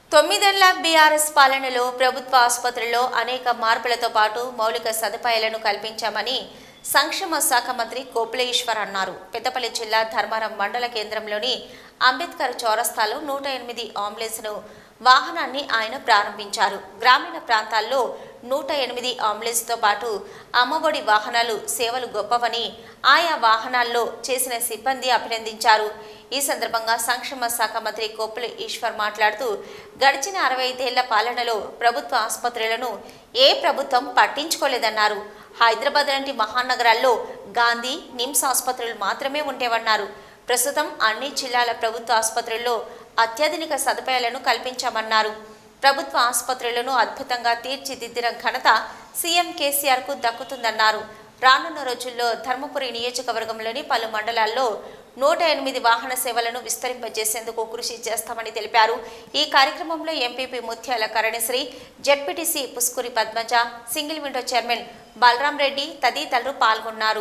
తొమ్మిదేళ్ల బీఆర్ఎస్ పాలనలో ప్రభుత్వ ఆసుపత్రుల్లో అనేక మార్పులతో పాటు మౌలిక సదుపాయాలను కల్పించామని సంక్షేమ శాఖ మంత్రి కోపుల ఈశ్వర్ అన్నారు పెద్దపల్లి జిల్లా ధర్మారం మండల కేంద్రంలోని అంబేద్కర్ చౌరస్తాలో నూట ఎనిమిది అంబులెన్స్ను వాహనాన్ని ఆయన ప్రారంభించారు గ్రామీణ ప్రాంతాల్లో నూట ఎనిమిది అంబులెన్స్తో పాటు అమ్మఒడి వాహనాలు సేవలు గొప్పవని ఆయా వాహనాల్లో చేసిన సిబ్బంది అభినందించారు ఈ సందర్భంగా సంక్షేమ శాఖ మంత్రి కొప్పుల ఈశ్వర్ మాట్లాడుతూ గడిచిన అరవై ఐదేళ్ల పాలనలో ప్రభుత్వ ఆసుపత్రులను ఏ ప్రభుత్వం పట్టించుకోలేదన్నారు హైదరాబాద్ లాంటి మహానగరాల్లో గాంధీ నిమ్స్ ఆసుపత్రులు మాత్రమే ఉండేవన్నారు ప్రస్తుతం అన్ని జిల్లాల ప్రభుత్వ ఆసుపత్రుల్లో అత్యాధునిక సదుపాయాలను కల్పించామన్నారు ప్రభుత్వ ఆసుపత్రులను అద్భుతంగా తీర్చిదిద్దిన ఘనత సీఎం కేసీఆర్కు దక్కుతుందన్నారు రానున్న రోజుల్లో ధర్మపురి నియోజకవర్గంలోని పలు మండలాల్లో నూట ఎనిమిది వాహన సేవలను విస్తరింపజేసేందుకు కృషి చేస్తామని తెలిపారు ఈ కార్యక్రమంలో MPP Mutyala Karanishri ZPTC Puskuri Padmaja single window chairman Balaram Reddy తదితరులు పాల్గొన్నారు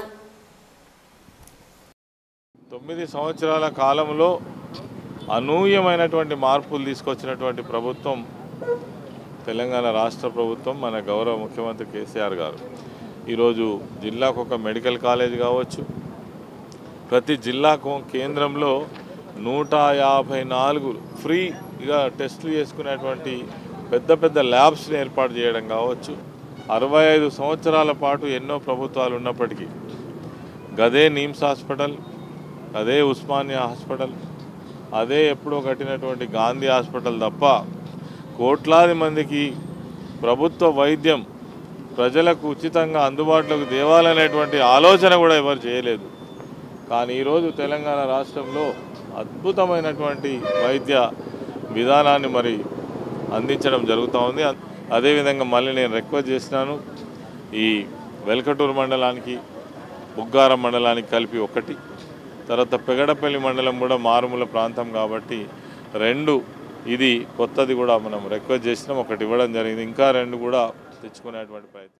తొమ్మిది సంవత్సరాల కాలంలో అనూహ్యమైనటువంటి మార్పులు తీసుకొచ్చినటువంటి ప్రభుత్వం తెలంగాణ రాష్ట్ర ప్రభుత్వం మన గౌరవ ముఖ్యమంత్రి కేసీఆర్ గారు ఈరోజు జిల్లాకు ఒక మెడికల్ కాలేజ్ కావచ్చు ప్రతి జిల్లాకు కేంద్రంలో నూట యాభై నాలుగు ఫ్రీగా టెస్టులు చేసుకునేటువంటి పెద్ద పెద్ద ల్యాబ్స్ని ఏర్పాటు చేయడం కావచ్చు అరవై ఐదు సంవత్సరాల పాటు ఎన్నో ప్రభుత్వాలు ఉన్నప్పటికీ గదే నిమ్స్ హాస్పిటల్ అదే ఉస్మానియా హాస్పిటల్ అదే ఎప్పుడో కట్టినటువంటి గాంధీ హాస్పిటల్ తప్ప కోట్లాది మందికి ప్రభుత్వ వైద్యం ప్రజలకు ఉచితంగా అందుబాటులోకి తేవాలనేటువంటి ఆలోచన కూడా ఎవరు చేయలేదు కానీ ఈరోజు తెలంగాణ రాష్ట్రంలో అద్భుతమైనటువంటి వైద్య విధానాన్ని మరి అందించడం జరుగుతూ ఉంది అదేవిధంగా మళ్ళీ నేను రిక్వెస్ట్ చేసినాను ఈ వెల్కటూరు మండలానికి బుగ్గారం మండలానికి కలిపి ఒకటి తర్వాత పెగడపల్లి మండలం కూడా మారుమూల ప్రాంతం కాబట్టి రెండు ఇది కొత్తది కూడా మనం రిక్వెస్ట్ చేసినాం ఒకటి ఇవ్వడం జరిగింది ఇంకా రెండు కూడా తెచ్చుకునేటువంటి ప్రయత్నం